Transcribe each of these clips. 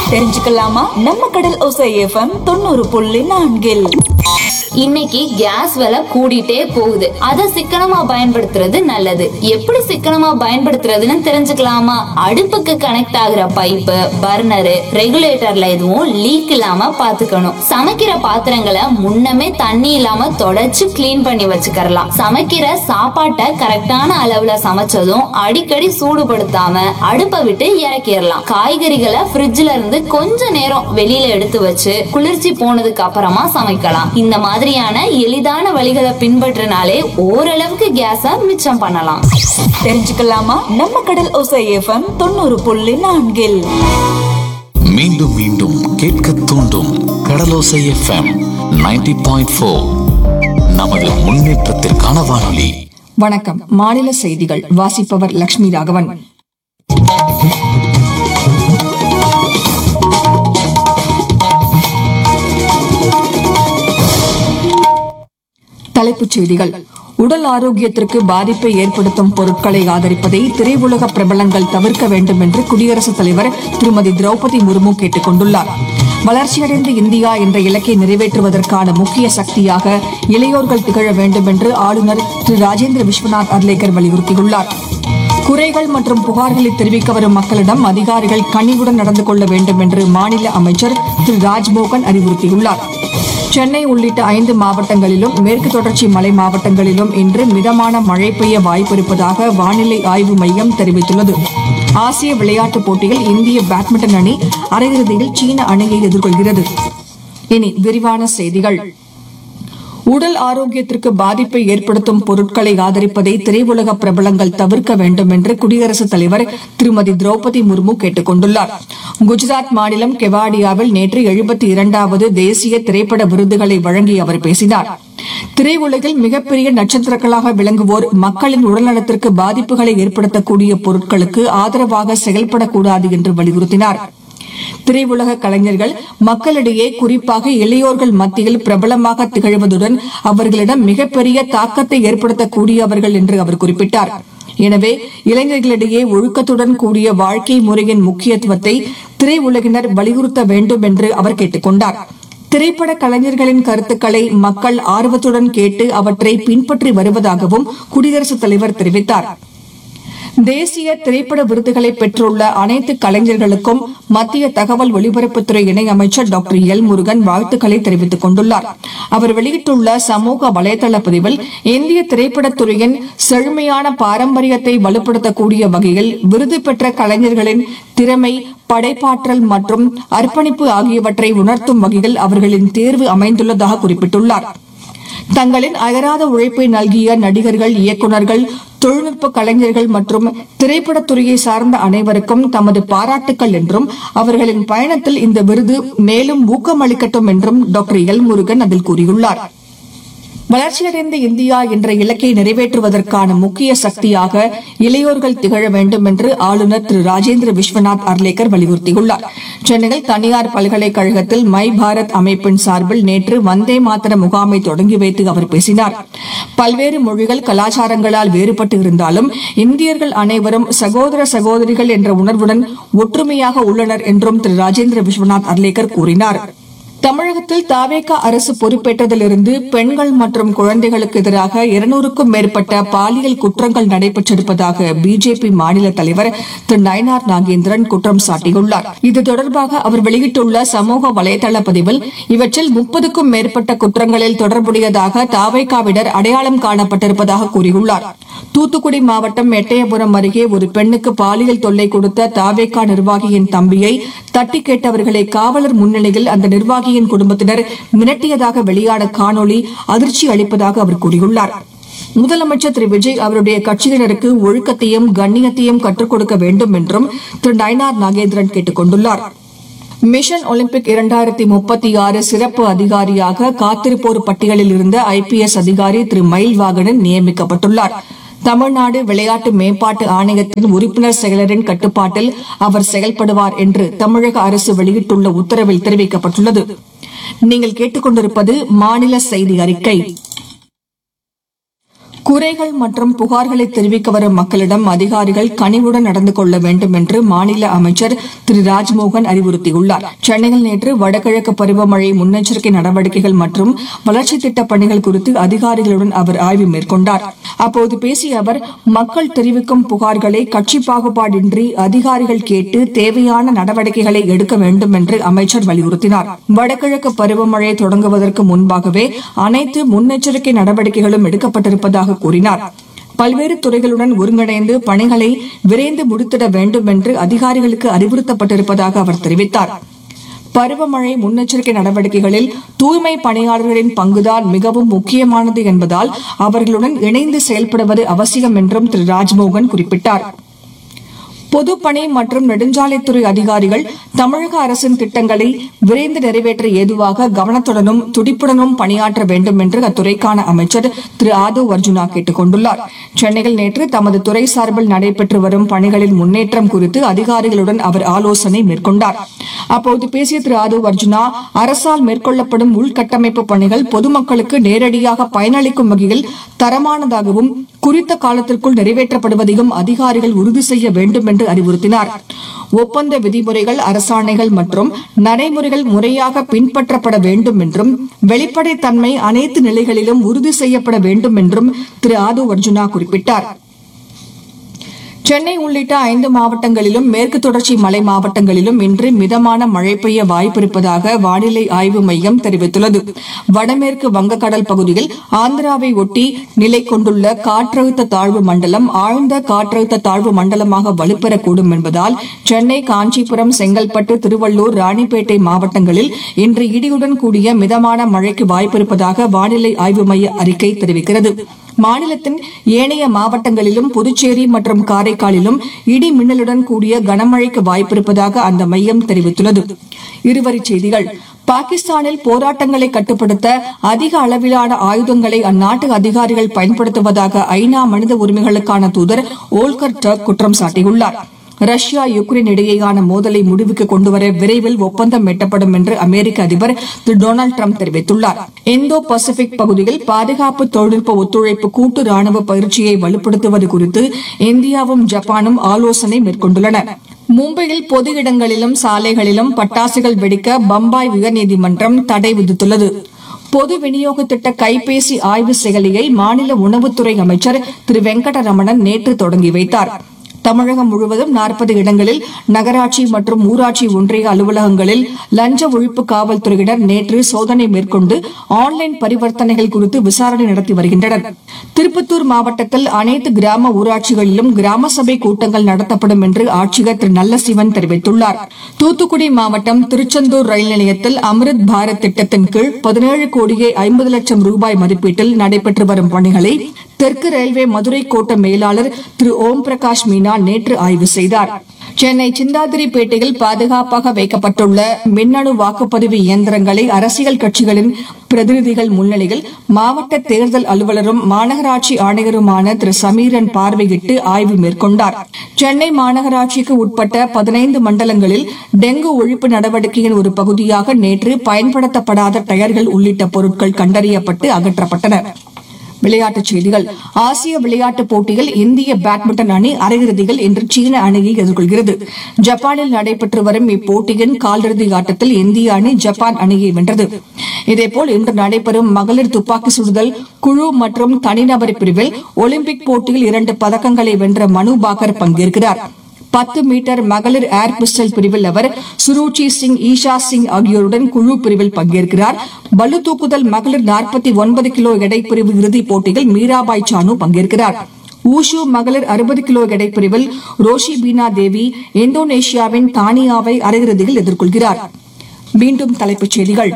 தெரிஞ்சுக்கலாமா நம்ம கடல் ஒசை எஃப்எம் தொண்ணூறு புள்ளி நான்கில் இன்னைக்கு கேஸ் விலை கூடிட்டே போகுது அத சிக்கனமா பயன்படுத்துறது நல்லது எப்படி சிக்கனமா பயன்படுத்துறதுன்னு தெரிஞ்சுக்கலாமா அடுப்புக்கு கனெக்ட் ஆகுற பைப்பு பர்னரு ரெகுலேட்டர்ல எதுவும் லீக் இல்லாம பாத்துக்கணும் சமைக்கிற பாத்திரங்களை முன்னமே தண்ணி இல்லாம தொடச்சு க்ளீன் பண்ணி வச்சுக்கறலாம் சமைக்கிற சாப்பாட்டை கரெக்டான அளவுல சமைச்சதும் அடிக்கடி சூடுபடுத்தாம அடுப்பை விட்டு இறக்கிடலாம் காய்கறிகளை ஃப்ரிட்ஜ்ல இருந்து கொஞ்ச நேரம் வெளியில எடுத்து வச்சு குளிர்ச்சி போனதுக்கு அப்புறமா சமைக்கலாம் இந்த மாதிரியான எளிதான வழிகளை பின்பற்றினாலே ஓரளவுக்கு கேஸ மிச்சம் பண்ணலாம் தெரிஞ்சுக்கலாமா நம்ம கடல் ஒசை எஃப்எம் தொண்ணூறு புள்ளி நான்கில் மீண்டும் மீண்டும் கேட்க தூண்டும் கடலோசை எஃப்எம் 90.4 பாயிண்ட் ஃபோர் நமது முன்னேற்றத்திற்கான வானொலி வணக்கம் மாநில செய்திகள் வாசிப்பவர் லட்சுமி ராகவன் தலைப்புச் செய்திகள் உடல் ஆரோக்கியத்திற்கு பாதிப்பை ஏற்படுத்தும் பொருட்களை ஆதரிப்பதை திரையுலக பிரபலங்கள் தவிர்க்க வேண்டும் என்று குடியரசுத் தலைவர் திருமதி திரௌபதி முர்மு கேட்டுக் கொண்டுள்ளார் வளர்ச்சியடைந்த இந்தியா என்ற இலக்கை நிறைவேற்றுவதற்கான முக்கிய சக்தியாக இளையோர்கள் திகழ வேண்டும் என்று ஆளுநர் திரு ராஜேந்திர விஸ்வநாத் அர்லேக்கர் வலியுறுத்தியுள்ளார் குறைகள் மற்றும் புகார்களை தெரிவிக்க வரும் மக்களிடம் அதிகாரிகள் கனிவுடன் நடந்து கொள்ள வேண்டும் என்று மாநில அமைச்சர் திரு ராஜ்மோகன் அறிவுறுத்தியுள்ளார் சென்னை உள்ளிட்ட ஐந்து மாவட்டங்களிலும் மேற்கு தொடர்ச்சி மலை மாவட்டங்களிலும் இன்று மிதமான மழை பெய்ய வாய்ப்பிருப்பதாக வானிலை ஆய்வு மையம் தெரிவித்துள்ளது ஆசிய விளையாட்டுப் போட்டியில் இந்திய பேட்மிண்டன் அணி அரையிறுதியில் சீன அணியை எதிர்கொள்கிறது இனி விரிவான செய்திகள் உடல் ஆரோக்கியத்திற்கு பாதிப்பை ஏற்படுத்தும் பொருட்களை ஆதரிப்பதை திரையுலக பிரபலங்கள் தவிர்க்க வேண்டும் என்று குடியரசுத் தலைவர் திருமதி திரௌபதி முர்மு கேட்டுக் கொண்டுள்ளார் குஜராத் மாநிலம் கெவாடியாவில் நேற்று எழுபத்தி இரண்டாவது தேசிய திரைப்பட விருதுகளை வழங்கி அவர் பேசினார் திரையுலகில் மிகப்பெரிய நட்சத்திரங்களாக விளங்குவோர் மக்களின் உடல்நலத்திற்கு பாதிப்புகளை ஏற்படுத்தக்கூடிய பொருட்களுக்கு ஆதரவாக செயல்படக்கூடாது என்று வலியுறுத்தினார் திரையுலக கலைஞர்கள் மக்களிடையே குறிப்பாக இளையோர்கள் மத்தியில் பிரபலமாக திகழ்வதுடன் அவர்களிடம் மிகப்பெரிய தாக்கத்தை ஏற்படுத்தக்கூடியவர்கள் என்று அவர் குறிப்பிட்டார் எனவே இளைஞர்களிடையே ஒழுக்கத்துடன் கூடிய வாழ்க்கை முறையின் முக்கியத்துவத்தை திரையுலகினர் வலியுறுத்த வேண்டும் என்று அவர் கேட்டுக் கொண்டார் திரைப்பட கலைஞர்களின் கருத்துக்களை மக்கள் ஆர்வத்துடன் கேட்டு அவற்றை பின்பற்றி வருவதாகவும் குடியரசுத் தலைவர் தெரிவித்தார் தேசிய திரைப்பட விருதுகளை பெற்றுள்ள அனைத்து கலைஞர்களுக்கும் மத்திய தகவல் ஒலிபரப்புத்துறை இணையமைச்சர் டாக்டர் எல் முருகன் வாழ்த்துக்களை தெரிவித்துக் கொண்டுள்ளார் அவர் வெளியிட்டுள்ள சமூக வலைதள பதிவில் இந்திய திரைப்படத்துறையின் செழுமையான பாரம்பரியத்தை வலுப்படுத்தக்கூடிய வகையில் விருது பெற்ற கலைஞர்களின் திறமை படைப்பாற்றல் மற்றும் அர்ப்பணிப்பு ஆகியவற்றை உணர்த்தும் வகையில் அவர்களின் தேர்வு அமைந்துள்ளதாக குறிப்பிட்டுள்ளார் தங்களின் அயராத உழைப்பை நல்கிய நடிகர்கள் இயக்குநர்கள் தொழில்நுட்ப கலைஞர்கள் மற்றும் திரைப்படத்துறையை சார்ந்த அனைவருக்கும் தமது பாராட்டுக்கள் என்றும் அவர்களின் பயணத்தில் இந்த விருது மேலும் ஊக்கமளிக்கட்டும் என்றும் டாக்டர் எல் முருகன் அதில் கூறியுள்ளார் வளர்ச்சியடைந்த இந்தியா என்ற இலக்கை நிறைவேற்றுவதற்கான முக்கிய சக்தியாக இளையோர்கள் திகழ வேண்டும் என்று ஆளுநர் திரு ராஜேந்திர விஸ்வநாத் அர்லேக்கர் வலியுறுத்தியுள்ளார் சென்னையில் தனியார் பல்கலைக்கழகத்தில் மை பாரத் அமைப்பின் சார்பில் நேற்று வந்தே மாதர முகாமை தொடங்கி வைத்து அவர் பேசினார் பல்வேறு மொழிகள் கலாச்சாரங்களால் வேறுபட்டு இருந்தாலும் இந்தியர்கள் அனைவரும் சகோதர சகோதரிகள் என்ற உணர்வுடன் ஒற்றுமையாக உள்ளனர் என்றும் திரு ராஜேந்திர விஸ்வநாத் அர்லேக்கர் கூறினார் தமிழகத்தில் தாவேகா அரசு பொறுப்பேற்றதிலிருந்து பெண்கள் மற்றும் குழந்தைகளுக்கு எதிராக இருநூறுக்கும் மேற்பட்ட பாலியல் குற்றங்கள் நடைபெற்றிருப்பதாக பிஜேபி மாநில தலைவர் திரு நயனார் நாகேந்திரன் குற்றம் சாட்டியுள்ளார் இது தொடர்பாக அவர் வெளியிட்டுள்ள சமூக வலைதள பதிவில் இவற்றில் முப்பதுக்கும் மேற்பட்ட குற்றங்களில் தொடர்புடையதாக தாவேகாவினர் அடையாளம் காணப்பட்டிருப்பதாக கூறியுள்ளார் தூத்துக்குடி மாவட்டம் எட்டயபுரம் அருகே ஒரு பெண்ணுக்கு பாலியல் தொல்லை கொடுத்த தாவேகா நிர்வாகியின் தம்பியை தட்டி கேட்டவர்களை காவலர் முன்னிலையில் அந்த நிர்வாகியின் குடும்பத்தினர் மிரட்டியதாக வெளியான காணொலி அதிர்ச்சி அளிப்பதாக அவர் கூறியுள்ளார் முதலமைச்சர் திரு விஜய் அவருடைய கட்சியினருக்கு ஒழுக்கத்தையும் கண்ணியத்தையும் கற்றுக் கொடுக்க வேண்டும் என்றும் திரு நயனார் நாகேந்திரன் கேட்டுக் கொண்டுள்ளார் மிஷன் ஒலிம்பிக் இரண்டாயிரத்தி முப்பத்தி ஆறு சிறப்பு அதிகாரியாக காத்திருப்போர் பட்டியலில் இருந்த ஐபிஎஸ் அதிகாரி திரு மயில்வாகனன் நியமிக்கப்பட்டுள்ளார் தமிழ்நாடு விளையாட்டு மேம்பாட்டு ஆணையத்தின் உறுப்பினர் செயலரின் கட்டுப்பாட்டில் அவர் செயல்படுவார் என்று தமிழக அரசு வெளியிட்டுள்ள உத்தரவில் தெரிவிக்கப்பட்டுள்ளது நீங்கள் கேட்டுக்கொண்டிருப்பது மாநில செய்தி அறிக்கை குறைகள் மற்றும் புகார்களை தெரிவிக்க வரும் மக்களிடம் அதிகாரிகள் கனிவுடன் நடந்து கொள்ள வேண்டும் என்று மாநில அமைச்சர் திரு ராஜ்மோகன் அறிவுறுத்தியுள்ளார் சென்னையில் நேற்று வடகிழக்கு பருவமழை முன்னெச்சரிக்கை நடவடிக்கைகள் மற்றும் வளர்ச்சித் திட்டப் பணிகள் குறித்து அதிகாரிகளுடன் அவர் ஆய்வு மேற்கொண்டார் அப்போது பேசிய அவர் மக்கள் தெரிவிக்கும் புகார்களை கட்சி பாகுபாடின்றி அதிகாரிகள் கேட்டு தேவையான நடவடிக்கைகளை எடுக்க வேண்டும் என்று அமைச்சர் வலியுறுத்தினார் வடகிழக்கு பருவமழை தொடங்குவதற்கு முன்பாகவே அனைத்து முன்னெச்சரிக்கை நடவடிக்கைகளும் எடுக்கப்பட்டிருப்பதாக கூறினார் பல்வேறு துறைகளுடன் ஒருங்கிணைந்து பணிகளை விரைந்து முடித்திட வேண்டும் என்று அதிகாரிகளுக்கு அறிவுறுத்தப்பட்டிருப்பதாக அவர் தெரிவித்தார் பருவமழை முன்னெச்சரிக்கை நடவடிக்கைகளில் தூய்மை பணியாளர்களின் பங்குதான் மிகவும் முக்கியமானது என்பதால் அவர்களுடன் இணைந்து செயல்படுவது அவசியம் என்றும் திரு ராஜ்மோகன் குறிப்பிட்டார் பொதுப்பணி மற்றும் நெடுஞ்சாலைத்துறை அதிகாரிகள் தமிழக அரசின் திட்டங்களை விரைந்து நிறைவேற்ற ஏதுவாக கவனத்துடனும் துடிப்புடனும் பணியாற்ற வேண்டும் என்று அத்துறைக்கான அமைச்சர் திரு ஆதவ் அர்ஜுனா கேட்டுக் கொண்டுள்ளார் சென்னையில் நேற்று தமது துறை சார்பில் நடைபெற்று வரும் பணிகளின் முன்னேற்றம் குறித்து அதிகாரிகளுடன் அவர் ஆலோசனை மேற்கொண்டார் அப்போது பேசிய திரு ஆதவ் அர்ஜுனா அரசால் மேற்கொள்ளப்படும் உள்கட்டமைப்பு பணிகள் பொதுமக்களுக்கு நேரடியாக பயனளிக்கும் வகையில் தரமானதாகவும் குறித்த காலத்திற்குள் நிறைவேற்றப்படுவதையும் அதிகாரிகள் உறுதி செய்ய வேண்டும் என்று அறிவுறுத்தினார் ஒப்பந்த விதிமுறைகள் அரசாணைகள் மற்றும் நடைமுறைகள் முறையாக பின்பற்றப்பட வேண்டும் என்றும் வெளிப்படைத்தன்மை அனைத்து நிலைகளிலும் உறுதி செய்யப்பட வேண்டும் என்றும் திரு ஆது அர்ஜுனா குறிப்பிட்டார் சென்னை உள்ளிட்ட ஐந்து மாவட்டங்களிலும் மேற்கு தொடர்ச்சி மலை மாவட்டங்களிலும் இன்று மிதமான மழை பெய்ய வாய்ப்பிருப்பதாக வானிலை ஆய்வு மையம் தெரிவித்துள்ளது வடமேற்கு வங்கக்கடல் பகுதியில் ஆந்திராவை ஒட்டி நிலை கொண்டுள்ள காற்றழுத்த தாழ்வு மண்டலம் ஆழ்ந்த காற்றழுத்த தாழ்வு மண்டலமாக வலுப்பெறக்கூடும் என்பதால் சென்னை காஞ்சிபுரம் செங்கல்பட்டு திருவள்ளூர் ராணிப்பேட்டை மாவட்டங்களில் இன்று இடியுடன் கூடிய மிதமான மழைக்கு வாய்ப்பிருப்பதாக வானிலை ஆய்வு மைய அறிக்கை தெரிவிக்கிறது மாநிலத்தின் ஏனைய மாவட்டங்களிலும் புதுச்சேரி மற்றும் காரைக்காலிலும் இடி மின்னலுடன் கூடிய கனமழைக்கு வாய்ப்பிருப்பதாக அந்த மையம் தெரிவித்துள்ளது இருவரிச் செய்திகள் பாகிஸ்தானில் போராட்டங்களை கட்டுப்படுத்த அதிக அளவிலான ஆயுதங்களை அந்நாட்டு அதிகாரிகள் பயன்படுத்துவதாக ஐநா மனித உரிமைகளுக்கான தூதர் ஓல்கர் டர்க் குற்றம் சாட்டியுள்ளார் ரஷ்யா யுக்ரைன் இடையேயான மோதலை முடிவுக்கு கொண்டுவர விரைவில் ஒப்பந்தம் எட்டப்படும் என்று அமெரிக்க அதிபர் திரு டொனால்டு டிரம்ப் தெரிவித்துள்ளார் இந்தோ பசிபிக் பகுதியில் பாதுகாப்பு தொழில்நுட்ப ஒத்துழைப்பு கூட்டு ராணுவ பயிற்சியை வலுப்படுத்துவது குறித்து இந்தியாவும் ஜப்பானும் ஆலோசனை மேற்கொண்டுள்ளன மும்பையில் பொது இடங்களிலும் சாலைகளிலும் பட்டாசுகள் வெடிக்க பம்பாய் உயர்நீதிமன்றம் தடை விதித்துள்ளது பொது விநியோக திட்ட கைபேசி ஆய்வு செயலியை மாநில உணவுத்துறை அமைச்சர் திரு வெங்கடரமணன் நேற்று தொடங்கி வைத்தார் தமிழகம் முழுவதும் நாற்பது இடங்களில் நகராட்சி மற்றும் ஊராட்சி ஒன்றிய அலுவலகங்களில் லஞ்ச ஒழிப்பு காவல்துறையினர் நேற்று சோதனை மேற்கொண்டு ஆன்லைன் பரிவர்த்தனைகள் குறித்து விசாரணை நடத்தி வருகின்றனர் திருப்பத்தூர் மாவட்டத்தில் அனைத்து கிராம ஊராட்சிகளிலும் கிராம சபை கூட்டங்கள் நடத்தப்படும் என்று ஆட்சியர் திரு நல்லசிவன் தெரிவித்துள்ளார் தூத்துக்குடி மாவட்டம் திருச்செந்தூர் ரயில் நிலையத்தில் அம்ரித் பாரத் திட்டத்தின் கீழ் பதினேழு கோடியே ஐம்பது லட்சம் ரூபாய் மதிப்பீட்டில் நடைபெற்று வரும் பணிகளை தெற்கு ரயில்வே மதுரை கோட்ட மேலாளர் திரு ஓம் பிரகாஷ் மீனா நேற்று ஆய்வு செய்தார் சென்னை சிந்தாதிரிப்பேட்டையில் பாதுகாப்பாக வைக்கப்பட்டுள்ள மின்னணு வாக்குப்பதிவு இயந்திரங்களை அரசியல் கட்சிகளின் பிரதிநிதிகள் முன்னிலையில் மாவட்ட தேர்தல் அலுவலரும் மாநகராட்சி ஆணையருமான திரு சமீரன் பார்வையிட்டு ஆய்வு மேற்கொண்டார் சென்னை மாநகராட்சிக்கு உட்பட்ட பதினைந்து மண்டலங்களில் டெங்கு ஒழிப்பு நடவடிக்கையின் ஒரு பகுதியாக நேற்று பயன்படுத்தப்படாத டயர்கள் உள்ளிட்ட பொருட்கள் கண்டறியப்பட்டு அகற்றப்பட்டன விளையாட்டுச் செய்திகள் ஆசிய விளையாட்டுப் போட்டியில் இந்திய பேட்மிண்டன் அணி அரையிறுதியில் இன்று சீன அணியை எதிர்கொள்கிறது ஜப்பானில் நடைபெற்று வரும் இப்போட்டியின் காலிறுதி ஆட்டத்தில் இந்திய அணி ஜப்பான் அணியை வென்றது இதேபோல் இன்று நடைபெறும் மகளிர் துப்பாக்கி சுடுதல் குழு மற்றும் தனிநபர் பிரிவில் ஒலிம்பிக் போட்டியில் இரண்டு பதக்கங்களை வென்ற மனு பாக்கர் பங்கேற்கிறார் பத்து மீட்டர் மகளிர் ஏர் பிஸ்டல் பிரிவில் அவர் சுருச்சி சிங் ஈஷா சிங் ஆகியோருடன் குழு பிரிவில் பங்கேற்கிறார் பளு தூக்குதல் மகளிர் நாற்பத்தி ஒன்பது கிலோ எடை பிரிவு இறுதிப் போட்டியில் மீராபாய் சானு பங்கேற்கிறார் ஊஷு மகளிர் அறுபது கிலோ எடை பிரிவில் ரோஷி பீனா தேவி இந்தோனேஷியாவின் தானியாவை அரையிறுதியில் எதிர்கொள்கிறார் மீண்டும் தலைப்புச் செய்திகள்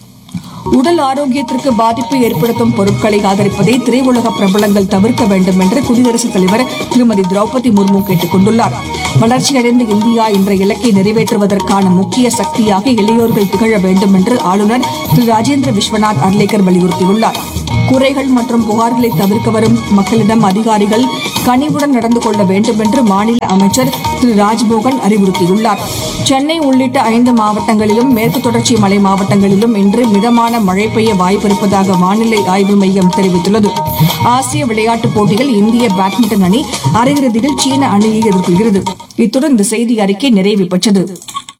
உடல் ஆரோக்கியத்திற்கு பாதிப்பு ஏற்படுத்தும் பொருட்களை ஆதரிப்பதை திரையுலக பிரபலங்கள் தவிர்க்க வேண்டும் என்று குடியரசுத் தலைவர் திருமதி திரௌபதி முர்மு கேட்டுக் கொண்டுள்ளார் வளர்ச்சியடைந்த இந்தியா என்ற இலக்கை நிறைவேற்றுவதற்கான முக்கிய சக்தியாக இளையோர்கள் திகழ வேண்டும் என்று ஆளுநர் திரு ராஜேந்திர விஸ்வநாத் அர்லேக்கர் வலியுறுத்தியுள்ளார் குறைகள் மற்றும் புகார்களை தவிர்க்க வரும் மக்களிடம் அதிகாரிகள் கனிவுடன் நடந்து கொள்ள வேண்டும் என்று மாநில அமைச்சர் திரு ராஜ்மோகன் அறிவுறுத்தியுள்ளார் சென்னை உள்ளிட்ட ஐந்து மாவட்டங்களிலும் மேற்கு தொடர்ச்சி மலை மாவட்டங்களிலும் இன்று மிதமான மழை பெய்ய வாய்ப்பிருப்பதாக வானிலை ஆய்வு மையம் தெரிவித்துள்ளது ஆசிய விளையாட்டுப் போட்டியில் இந்திய பேட்மிண்டன் அணி அரையிறுதியில் சீன அணியை எதிர்கொள்கிறது இத்துடன் இந்த செய்தி அறிக்கை நிறைவு பெற்றது